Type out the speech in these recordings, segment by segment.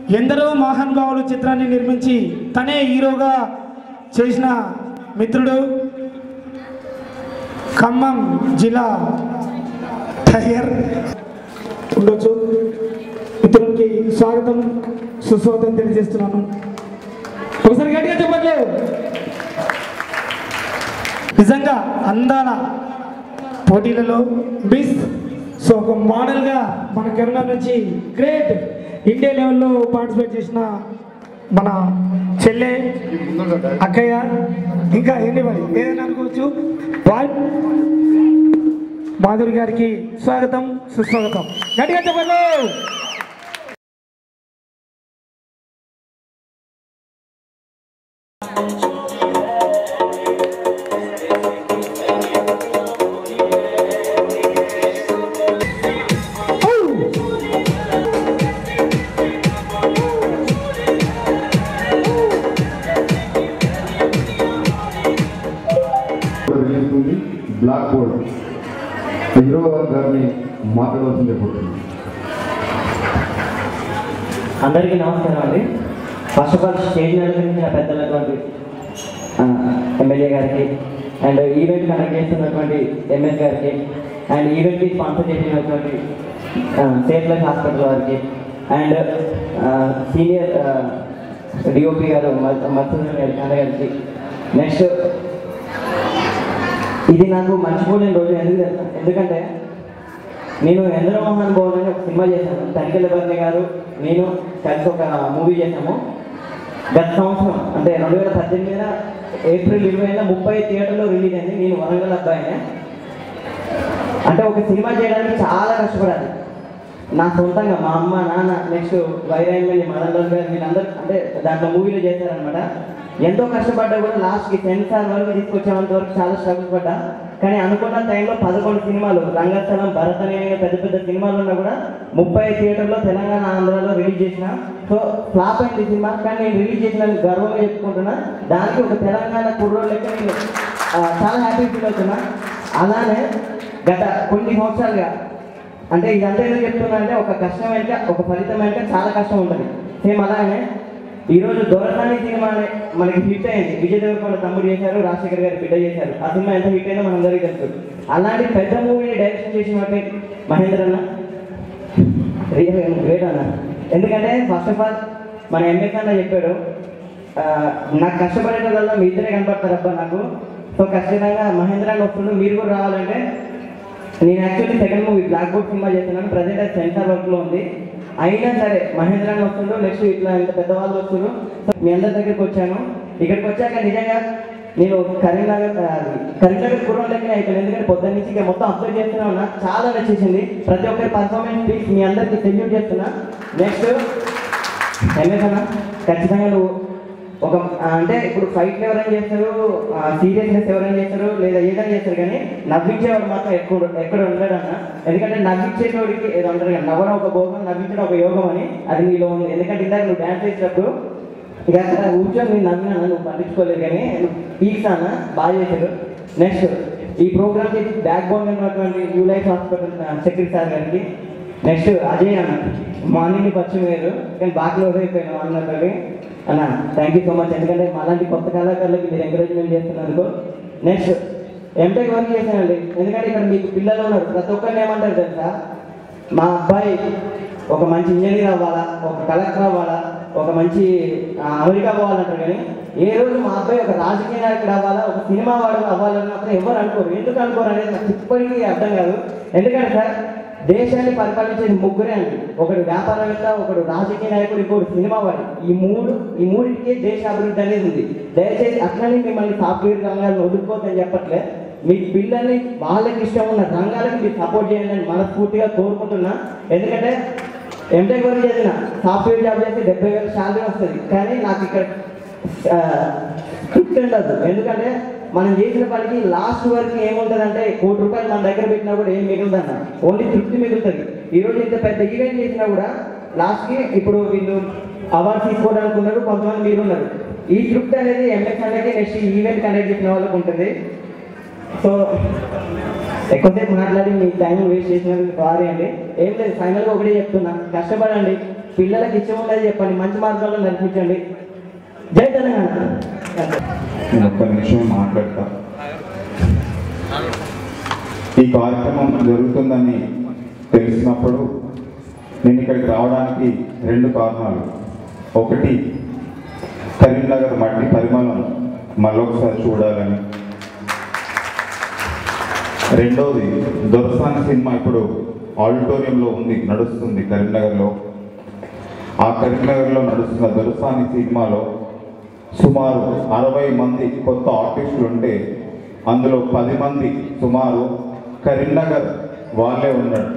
ఎందరో మహానుభావులు చిత్రాన్ని నిర్మించి తనే హీరోగా చేసిన మిత్రుడు ఖమ్మం జిల్లా టైగర్ ఉండొచ్చు మిత్రులకి స్వాగతం సుస్వాగతం తెలియజేస్తున్నాను ఒకసారి గట్టిగా చెప్పట్లు నిజంగా అందాల పోటీలలో మిస్ సో ఒక మోడల్గా మన కరోనా నుంచి గ్రేట్ ఇండియా లెవెల్లో పార్టిసిపేట్ చేసిన మన చెల్లె అక్కయ్య ఇంకా ఎన్ని మరి ఏదైనా అనుకోవచ్చు బాయ్ మాధురి గారికి స్వాగతం సుస్వాగతం గట్టిగా చెప్పండి రిలీజ్ బ్లాక్ బోర్డ్ హీరో గారిని మాట్లాడవలసిందే కోరుతున్నాను అందరికీ నమస్కారం అండి ఫస్ట్ ఆఫ్ ఆల్ స్టేజ్ నడిపించిన పెద్దలటువంటి ఆ, ఎమ్మెల్యే గారికి అండ్ ఈవెంట్ కండక్ట్ చేస్తున్నటువంటి ఎంఎస్ గారికి అండ్ ఈవెంట్కి స్పాన్సర్ చేసినటువంటి సేఫ్ లైఫ్ హాస్పిటల్ వారికి అండ్ సీనియర్ డిఓపి గారు మత్సూర్ గారికి నెక్స్ట్ ఇది నాకు మర్చిపోలేని రోజు ఎందుకు తెలుసా? ఎందుకంటే నేను చంద్రమోహన్ భవన్ అని ఒక సినిమా చేశాను తనికెళ్ళ భరణి గారు నేను కలిసి ఒక మూవీ చేశాము గత సంవత్సరం అంటే రెండు వేల పద్దెనిమిదిన ఏప్రిల్ ఇరవైన ముప్పై థియేటర్లో రిలీజ్ అయింది నేను వరంగల్ అబ్బాయినే అంటే ఒక సినిమా చేయడానికి చాలా కష్టపడాలి నా సొంతంగా మా అమ్మ నాన్న నెక్స్ట్ వైరాయమల్లి మదన్ రావు గారు వీళ్ళందరూ అంటే దాంట్లో మూవీలో చేశారనమాట ఎంతో కష్టపడ్డా కూడా లాస్ట్కి సెన్సార్ వరకు తీసుకొచ్చేంత వరకు చాలా స్ట్రగుల్ పడ్డా కానీ అనుకున్న టైంలో పదకొండు సినిమాలు రంగస్థలం భరత్ అనే పెద్ద పెద్ద సినిమాలు ఉన్నా కూడా ముప్పై థియేటర్లో తెలంగాణ ఆంధ్రాలో రిలీజ్ చేసిన సో ఫ్లాప్ అయింది ఈ సినిమా కానీ నేను రిలీజ్ చేసిన గర్వంగా చెప్పుకుంటున్నా దానికి ఒక తెలంగాణ కుర్రోడు లెక్క నేను ఆ, చాలా హ్యాపీ ఫీల్ అవుతున్నా అలానే గత కొన్ని సంవత్సరాలుగా అంటే ఇదంతా ఎందుకు చెప్తున్నా అంటే ఒక కష్టం వెంట ఒక ఫలితం వెంట చాలా కష్టం ఉంటుంది సేమ్ అలానే ఈరోజు దొరకాని సినిమా అనే మనకి హిట్ అయింది విజయ్ దేవరకొండ తమ్ముడు చేశారు రాజశేఖర్ గారు బిడ్డ చేశారు ఆ సినిమా ఎంత హిట్ అయిందో మనందరికీ తెలుసు అలాంటి పెద్ద మూవీని డైరెక్షన్ చేసినట్టే మహేంద్ర అన్న రియల్ గ్రేట్ అన్న ఎందుకంటే ఫస్ట్ ఆఫ్ ఆల్ మన ఎంఏ కన్నా చెప్పాడు ఆ, నాకు కష్టపడేట వల్ల మీ ఇద్దరే కనపడతారు అబ్బా నాకు సో ఖచ్చితంగా మహేంద్ర అని వస్తుండు మీరు కూడా రావాలంటే నేను actually second movie black board cinema చేస్తున్నాను ప్రజెంట్ అది సెన్సార్ వర్క్ లో ఉంది అయినా సరే మహేంద్ర అని వస్తుండ్రు నెక్స్ట్ ఇట్లా ఇంత పెద్దవాళ్ళు వస్తుండ్రు సో మీ అందరి దగ్గరికి వచ్చాను ఇక్కడికి వచ్చాక నిజంగా నేను కరీంనగర్ ఆ, కరీంనగర్ పూర్వం లెక్కనే అయిపోయింది ఎందుకంటే పొద్దున్న నుంచి ఇక మొత్తం అబ్జర్వ్ చేస్తూనే ఉన్నా చాలా నచ్చేసింది ప్రతి ఒక్కరి పర్ఫార్మెన్స్ స్పీచ్ మీ అందరికీ సెల్యూట్ చేస్తున్నా నెక్స్ట్ ఎంఎస్ అన్న ఖచ్చితంగా నువ్వు ఒక ఆ, అంటే ఇప్పుడు ఫైట్లు ఎవరైనా చేస్తారు సీరియస్నెస్ ఎవరైనా చేస్తారు లేదా ఏదైనా చేస్తారు కానీ నవ్వించేవాడు మాత్రం ఎక్కువ ఎక్కడ ఉండడు అన్న ఎందుకంటే నవ్వించేటోడికి ఏదో అంటారు కదా నవ్వడం ఒక భోగం నవ్వించడం ఒక యోగం అని అది నీలో ఉంది ఎందుకంటే ఇందాక నువ్వు డ్యాన్స్ చేసినప్పుడు ఇక అక్కడ కూర్చొని నేను నవ్వినా నువ్వు పట్టించుకోలేదు కానీ పీక్స్ అన్న బాగా చేశారు నెక్స్ట్ ఈ ప్రోగ్రామ్కి బ్యాక్ బోన్ ఉన్నటువంటి new life hospital secretary sir గారికి నెక్స్ట్ అజయ్ అన్న మార్నింగ్ పరిచయం వేరు కానీ బాగా క్లోజ్ అయిపోయాను అన్నతోటి అన్న థ్యాంక్ యూ సో మచ్ ఎందుకంటే అలాంటి కొత్త కళాకారులకి మీరు ఎంకరేజ్మెంట్ చేస్తున్నందుకు నెక్స్ట్ ఎంటెక్ వర్క్ చేశానండి ఎందుకంటే ఇక్కడ మీకు పిల్లలు ఉన్నారు ప్రతి ఒక్కరిని ఏమంటారు తెలుసా మా అబ్బాయి ఒక మంచి ఇంజనీర్ అవ్వాలా ఒక కలెక్టర్ అవ్వాలా ఒక మంచి ఆ, అమెరికా పోవాలంటారు కానీ ఏ రోజు మా అబ్బాయి ఒక రాజకీయ నాయకుడు అవ్వాలా ఒక సినిమా వాడు అవ్వాలని మాత్రం ఎవరు అనుకోరు ఎందుకు అనుకోరు అనేది నాకు ఇప్పటికీ అర్థం కాదు ఎందుకంటే సార్ దేశాన్ని పరిపాలించేది ముగ్గురే అండి ఒకడు వ్యాపారవేత్త ఒకడు రాజకీయ నాయకుడు ఇంకోటి సినిమా వాడు ఈ మూడు ఈ మూడింటికి దేశ అభివృద్ధి అనేది ఉంది దయచేసి అట్లనే మిమ్మల్ని సాఫ్ట్వేర్ రంగాలను వదులుకోవద్దని చెప్పట్లే మీ పిల్లల్ని వాళ్ళకి ఇష్టం ఉన్న రంగాలకు మీరు సపోర్ట్ చేయండి అని మనస్ఫూర్తిగా కోరుకుంటున్నా ఎందుకంటే ఎంటెక్ వరకు చేసిన సాఫ్ట్వేర్ జాబ్ చేస్తే డెబ్బై వేల శాలరీ వస్తుంది కానీ నాకు ఇక్కడ ఆ, తృప్తి ఉండదు ఎందుకంటే మనం చేసిన పనికి లాస్ట్ వరకు ఏముంటుందంటే కోటి రూపాయలు మన దగ్గర పెట్టినా కూడా ఏం మిగులుదన్న ఓన్లీ తృప్తి మిగులుతుంది ఈరోజు ఇంత పెద్ద ఈవెంట్ చేసినా కూడా లాస్ట్కి ఇప్పుడు వీళ్ళు అవార్డు తీసుకోవడానికి ఉన్నారు కొంతమంది మీరు ఉన్నారు ఈ తృప్తి అనేది ఎంఎస్ అనేది నెక్స్ట్ ఈవెంట్ కండక్ట్ చేసిన వాళ్ళకి ఉంటుంది సో ఎక్కువసేపు మాట్లాడి మీ టైం వేస్ట్ చేసినందుకు సారీ అండి ఏం లేదు ఫైనల్గా ఒకటే చెప్తున్నా కష్టపడండి పిల్లలకి ఇష్టం ఉన్నది చెప్పండి మంచి మార్గాల్లో నడిపించండి జై తెలంగాణ నేను ఒక్క నిమిషం మాట్లాడతా ఈ కార్యక్రమం జరుగుతుందని తెలిసినప్పుడు నేను ఇక్కడికి రావడానికి రెండు కారణాలు ఒకటి కరీంనగర్ మట్టి పరిమళం మళ్ళొకసారి చూడాలని రెండోది దొరసాని సినిమా ఇప్పుడు ఆడిటోరియంలో ఉంది నడుస్తుంది కరీంనగర్లో ఆ కరీంనగర్లో నడుస్తున్న దొరసాని సినిమాలో సుమారు అరవై మంది కొత్త ఆర్టిస్టులు ఉంటే అందులో పది మంది సుమారు కరీంనగర్ వాళ్ళే ఉన్నాడు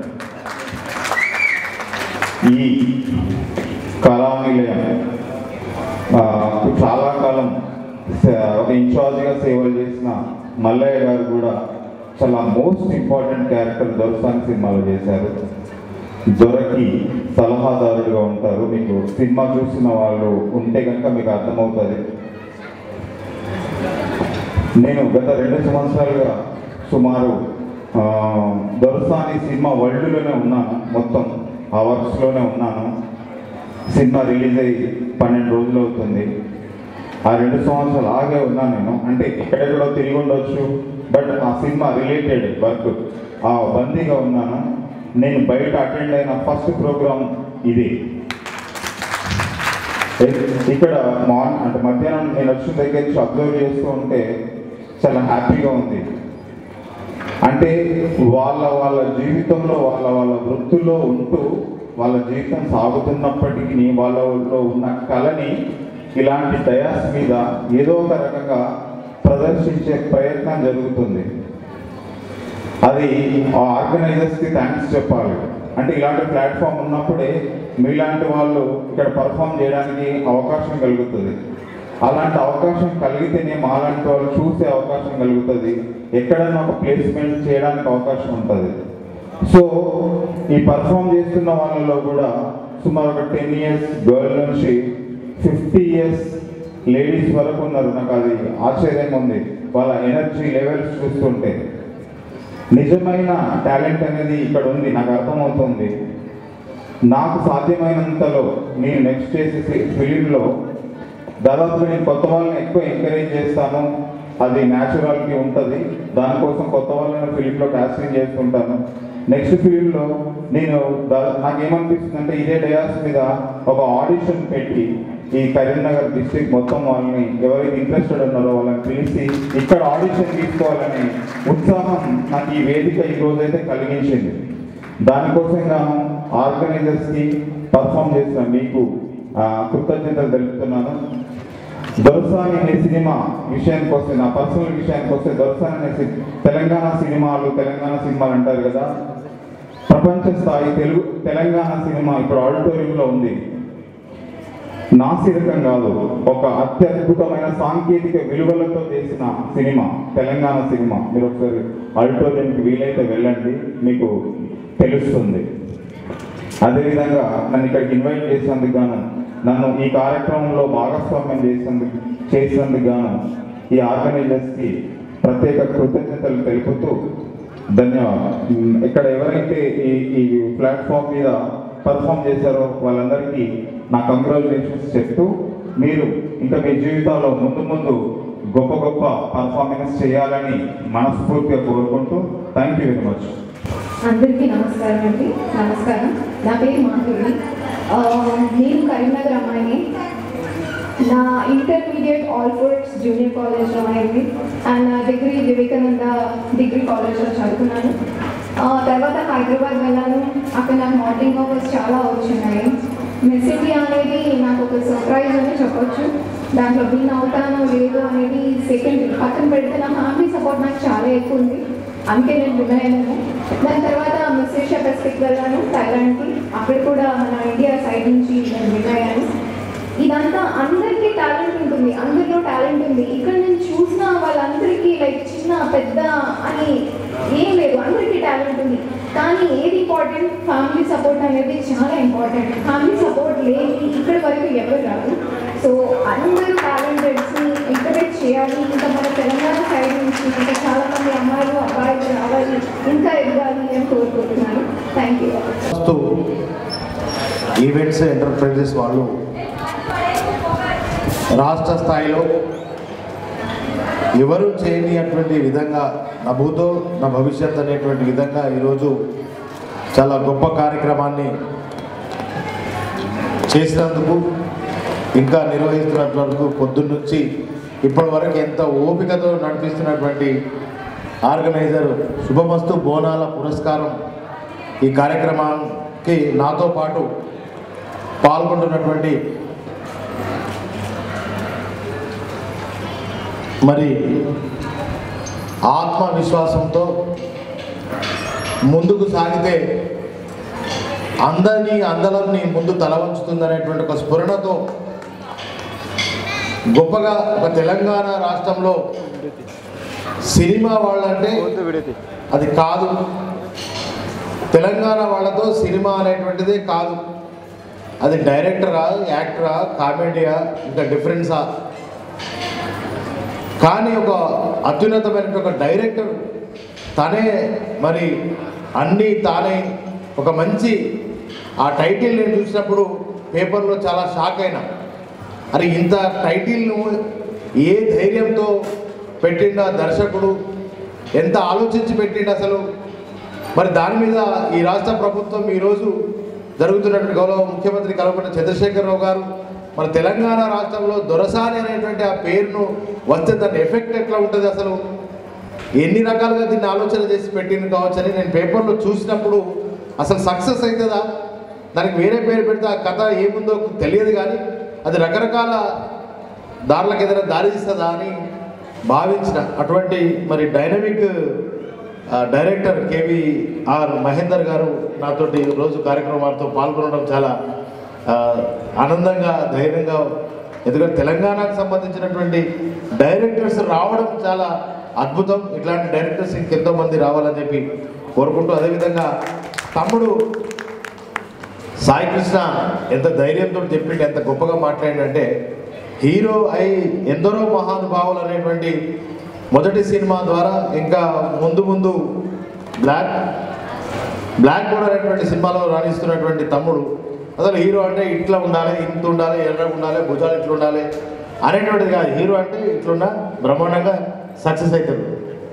ఈ కళానిలయం ఆ, చాలా కాలం స- ఒక ఇన్ఛార్జ్గా సేవలు చేసిన మల్లయ్య గారు కూడా చాలా మోస్ట్ ఇంపార్టెంట్ క్యారెక్టర్ దొరసాని సినిమాలో చేశారు దొరకి సలహాదారుడిగా ఉంటారు మీకు సినిమా చూసిన వాళ్ళు ఉంటే కనుక మీకు అర్థమవుతుంది నేను గత రెండు సంవత్సరాలుగా సుమారు ఆ, దొరసాని సినిమా వరల్డ్లోనే ఉన్నాను మొత్తం ఆ వర్క్స్లోనే ఉన్నాను సినిమా రిలీజ్ అయ్యి పన్నెండు రోజులు అవుతుంది ఆ రెండు సంవత్సరాలు ఆగే ఉన్నాను నేను అంటే ఎక్కడెక్కడో తిరిగి ఉండొచ్చు బట్ ఆ సినిమా రిలేటెడ్ వర్క్ ఆ బందీగా ఉన్నాను నేను బయట అటెండ్ అయిన ఫస్ట్ ప్రోగ్రామ్ ఇది ఇక్కడ మార్న్ అంటే మధ్యాహ్నం నేను వచ్చిన దగ్గర నుంచి అబ్జర్వ్ చేస్తూ ఉంటే చాలా హ్యాపీగా ఉంది అంటే వాళ్ళ వాళ్ళ జీవితంలో వాళ్ళ వాళ్ళ వృత్తుల్లో ఉంటూ వాళ్ళ జీవితం సాగుతున్నప్పటికీ వాళ్ళలో ఉన్న కళని ఇలాంటి డయాస్ మీద ఏదో ఒక రకంగా ప్రదర్శించే ప్రయత్నం జరుగుతుంది అది ఆ ఆర్గనైజర్స్కి థ్యాంక్స్ చెప్పాలి అంటే ఇలాంటి ప్లాట్ఫామ్ ఉన్నప్పుడే మీలాంటి వాళ్ళు ఇక్కడ పర్ఫామ్ చేయడానికి అవకాశం కలుగుతుంది అలాంటి అవకాశం కలిగితేనే మాలాంటి వాళ్ళు చూసే అవకాశం కలుగుతుంది ఎక్కడైనా ఒక ప్లేస్మెంట్ చేయడానికి అవకాశం ఉంటుంది సో ఈ పర్ఫామ్ చేస్తున్న వాళ్ళలో కూడా సుమారు ఒక టెన్ ఇయర్స్ గర్ల్ నుంచి ఫిఫ్టీ ఇయర్స్ లేడీస్ వరకు ఉన్నారు నాకు అది ఆశ్చర్యంగా ఉంది వాళ్ళ ఎనర్జీ లెవెల్స్ చూస్తుంటే నిజమైన టాలెంట్ అనేది ఇక్కడ ఉంది నాకు అర్థమవుతుంది నాకు సాధ్యమైనంతలో నేను నెక్స్ట్ చేసే ఫిలింలో దాదాపు నేను కొత్త వాళ్ళని ఎక్కువ ఎంకరేజ్ చేస్తాను అది న్యాచురాలిటీ ఉంటుంది దానికోసం కొత్త వాళ్ళని ఫిలింలో కాస్టింగ్ చేస్తుంటాను నెక్స్ట్ ఫిలింలో నేను దా- నాకేమనిపిస్తుంది అంటే ఇదే డయాస్ మీద ఒక ఆడిషన్ పెట్టి ఈ కరీంనగర్ డిస్ట్రిక్ట్ మొత్తం వాళ్ళని ఎవరైతే ఇంట్రెస్టెడ్ ఉన్నారో వాళ్ళని పిలిచి ఇక్కడ ఆడిషన్ తీసుకోవాలనే ఉత్సాహం నాకు ఈ వేదిక ఈ రోజైతే కలిగించింది దానికోసం గాను ఆర్గనైజర్స్కి పర్ఫామ్ చేసిన మీకు ఆ, కృతజ్ఞతలు తెలుపుతున్నాను దొరసాని అనే సినిమా విషయానికి వస్తే నా పర్సనల్ విషయానికి వస్తే దొరసాని అనే సి- తెలంగాణ సినిమాలు తెలంగాణ సినిమాలు అంటారు కదా ప్రపంచ స్థాయి తెలుగు తెలంగాణ సినిమా ఇప్పుడు ఆడిటోరియంలో ఉంది నాసిరకం కాదు ఒక అత్యద్భుతమైన సాంకేతిక విలువలతో చేసిన సినిమా తెలంగాణ సినిమా మీరు ఒకసారి ఆడిటోరియంకి వీలైతే వెళ్ళండి మీకు తెలుస్తుంది అదేవిధంగా నన్ను ఇక్కడికి ఇన్వైట్ చేసినందుకు గాను నన్ను ఈ కార్యక్రమంలో భాగస్వామ్యం చేసినందుకు చేసినందుకు గాను ఈ ఆర్గనైజర్స్కి ప్రత్యేక కృతజ్ఞతలు తెలుపుతూ ధన్యవాదాలు ఉమ్, ఇక్కడ ఎవరైతే ఈ ఈ ప్లాట్ఫామ్ మీద పర్ఫామ్ చేశారో వాళ్ళందరికీ నా కంగ్రాచులేషన్స్ చెప్తూ మీరు ఇంకా మీ జీవితాల్లో ముందు ముందు గొప్ప గొప్ప పర్ఫార్మెన్స్ చేయాలని మనస్ఫూర్తిగా కోరుకుంటూ థ్యాంక్ యూ వెరీ మచ్ అందరికీ నమస్కారం అండి నమస్కారం నా పేరు మాధురి ఆ, నేను కరీంనగర్ అమ్మాయిని నా ఇంటర్మీడియట్ ఆల్ఫోర్డ్స్ జూనియర్ కాలేజ్లో అయింది అండ్ నా డిగ్రీ వివేకానంద డిగ్రీ కాలేజ్లో చదువుకున్నాను ఆ, తర్వాత హైదరాబాద్ వెళ్ళాను అక్కడ నాకు మోడలింగ్ ఆఫర్స్ చాలా వచ్చినాయి మిస్ ఇండియా అనేది నాకు ఒక సర్ప్రైజ్ అని చెప్పొచ్చు దాంట్లో విన్ అవుతానో లేదో అనేది సెకండ్ పక్కన పెడితే నా ఫ్యామిలీ సపోర్ట్ నాకు చాలా ఎక్కువ ఉంది అందుకే నేను విన్ అయ్యాను దాని తర్వాత మిస్ ఏషియా పెసిఫిక్ వెళ్ళాను థైలాండ్కి అక్కడ కూడా మన ఇండియా సైడ్ నుంచి నేను విన్ అయ్యాను ఇదంతా అందరికీ టాలెంట్ ఉంటుంది అందరిలో టాలెంట్ ఉంది ఇక్కడ నేను చూసిన వాళ్ళందరికీ లైక్ చిన్న పెద్ద అని ఏం లేదు అందరికీ టాలెంట్ ఉంది కానీ ఏది ఇంపార్టెంట్ ఫ్యామిలీ సపోర్ట్ అనేది చాలా ఇంపార్టెంట్ ఫ్యామిలీ సపోర్ట్ లేని ఇక్కడి వరకు ఎవరు రాదు సో అందరూ టాలెంటెడ్స్ని ఎంకరేజ్ చేయాలి ఇంకా మన తెలంగాణ సైడ్ నుంచి ఇంకా చాలా మంది అమ్మాయిలు అబ్బాయిలు రావాలి ఇంకా ఎదగాలి అని కోరుకుంటున్నాను థ్యాంక్ యూ వస్తూ ఈవెంట్స్ ఎంటర్ప్రైజెస్ వాళ్ళు రాష్ట్ర స్థాయిలో ఎవరు చేయనిటువంటి విధంగా నా భూతో నా భవిష్యత్ అనేటువంటి విధంగా ఈరోజు చాలా గొప్ప కార్యక్రమాన్ని చేసినందుకు ఇంకా నిర్వహిస్తున్నటువంటి వరకు పొద్దున్నుంచి ఇప్పటి వరకు ఎంత ఓపికతో నడిపిస్తున్నటువంటి ఆర్గనైజర్ శుభమస్తు బోనాల పురస్కారం ఈ కార్యక్రమానికి నాతో పాటు పాల్గొంటున్నటువంటి మరి ఆత్మవిశ్వాసంతో ముందుకు సాగితే అందరినీ అందరిని ముందు తల వంచుతుందనేటువంటి ఒక స్ఫురణతో గొప్పగా ఒక తెలంగాణ రాష్ట్రంలో సినిమా వాళ్ళంటే అది కాదు తెలంగాణ వాళ్ళతో సినిమా అనేటువంటిదే కాదు అది డైరెక్టరా యాక్టరా కామెడీయా ఇంకా డిఫరెన్సా కానీ ఒక అత్యున్నతమైన ఒక డైరెక్టర్ తనే మరి అన్నీ తానే ఒక మంచి ఆ టైటిల్ నేను చూసినప్పుడు పేపర్లో చాలా షాక్ అయినా అరే ఇంత టైటిల్ను ఏ ధైర్యంతో పెట్టిండు ఆ దర్శకుడు ఎంత ఆలోచించి పెట్టిండు అసలు మరి దాని మీద ఈ రాష్ట్ర ప్రభుత్వం ఈరోజు జరుగుతున్నటువంటి గౌరవ ముఖ్యమంత్రి కల్పన చంద్రశేఖరరావు గారు మన తెలంగాణ రాష్ట్రంలో దొరసాని అనేటువంటి ఆ పేరును వస్తే దాని ఎఫెక్ట్ ఎట్లా ఉంటుంది అసలు ఎన్ని రకాలుగా దీన్ని ఆలోచన చేసి పెట్టింది కావచ్చని నేను పేపర్లో చూసినప్పుడు అసలు సక్సెస్ అవుతుందా దానికి వేరే పేరు పెడితే ఆ కథ ఏముందో తెలియదు కానీ అది రకరకాల దారులకు ఏదైనా దారి తీస్తుందా అని భావించిన అటువంటి మరి డైనమిక్ ఆ, డైరెక్టర్ కేవీఆర్ మహేందర్ గారు నాతోటి రోజు కార్యక్రమాలతో పాల్గొనడం చాలా ఆ, ఆనందంగా ధైర్యంగా ఎందుకంటే తెలంగాణకు సంబంధించినటువంటి డైరెక్టర్స్ రావడం చాలా అద్భుతం ఇట్లాంటి డైరెక్టర్స్ ఇంకెంతో మంది రావాలని చెప్పి కోరుకుంటూ అదేవిధంగా తమ్ముడు సాయి కృష్ణ ఎంత ధైర్యంతో చెప్పిండు ఎంత గొప్పగా మాట్లాడిండంటే హీరో అయి ఎందరో మహానుభావులు అనేటువంటి మొదటి సినిమా ద్వారా ఇంకా ముందు ముందు బ్లాక్ బ్లాక్ బోర్డ్ అనేటువంటి సినిమాలో రాణిస్తున్నటువంటి తమ్ముడు అసలు హీరో అంటే ఇట్లా ఉండాలి ఇంత ఉండాలి ఎర్ర ఉండాలి భుజాలు ఇట్లా ఉండాలి అనేటువంటిది కాదు హీరో అంటే ఇట్లున్నా బ్రహ్మాండంగా సక్సెస్ అవుతుంది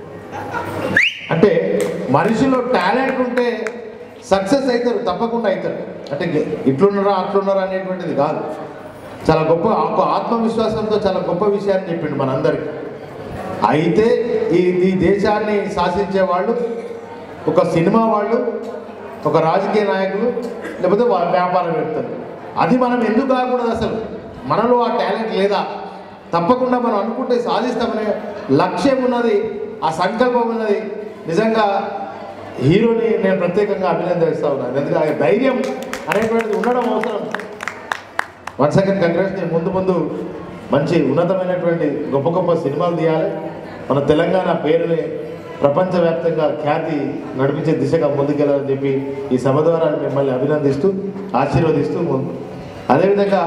అంటే మనిషిలో టాలెంట్ ఉంటే సక్సెస్ అవుతారు తప్పకుండా అవుతారు అంటే గె- ఇట్లున్నారా అట్లున్నారా అనేటువంటిది కాదు చాలా గొప్ప ఒక ఆత్మవిశ్వాసంతో చాలా గొప్ప విషయాన్ని చెప్పిండు మనందరికీ అయితే ఈ ఈ దేశాన్ని శాసించే వాళ్ళు ఒక సినిమా వాళ్ళు ఒక రాజకీయ నాయకులు లేకపోతే వా- వ్యాపారవేత్తలు అది మనం ఎందుకు కాకూడదు అసలు మనలో ఆ టాలెంట్ లేదా తప్పకుండా మనం అనుకుంటే సాధిస్తామనే లక్ష్యం ఉన్నది ఆ సంకల్పం ఉన్నది నిజంగా హీరోని నేను ప్రత్యేకంగా అభినందిస్తా ఉన్నాను ఎందుకంటే ఆ ధైర్యం అనేటువంటిది ఉండడం అవసరం వన్ సెకండ్ కంగ్రెస్ నేను ముందు ముందు మంచి ఉన్నతమైనటువంటి గొప్ప గొప్ప సినిమాలు తీయాలి మన తెలంగాణ పేరుని ప్రపంచవ్యాప్తంగా ఖ్యాతి నడిపించే దిశగా ముందుకెళ్ళాలని చెప్పి ఈ సభ ద్వారా మిమ్మల్ని అభినందిస్తూ ఆశీర్వదిస్తూ ముందు అదేవిధంగా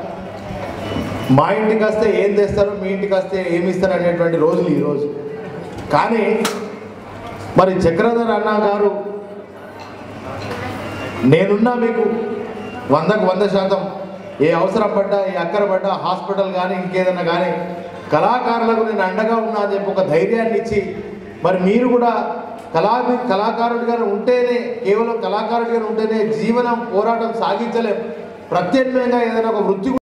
మా ఇంటికి వస్తే ఏం తెస్తారు మీ ఇంటికి వస్తే ఏమి ఇస్తారు అనేటువంటి రోజులు ఈరోజు కానీ మరి చక్రధర్ అన్న గారు నేనున్నా మీకు వందకు వంద శాతం ఏ అవసరం పడ్డా ఏ అక్కర పడ్డా హాస్పిటల్ కానీ ఇంకేదన్నా కానీ కళాకారులకు నేను అండగా ఉన్నా అని చెప్పి ఒక ధైర్యాన్ని ఇచ్చి మరి మీరు కూడా కళా కళాకారుడిగా ఉంటేనే కేవలం కళాకారుడిగా ఉంటేనే జీవనం పోరాటం సాగించలేం ప్రత్యామ్నాయంగా ఏదైనా ఒక వృత్తి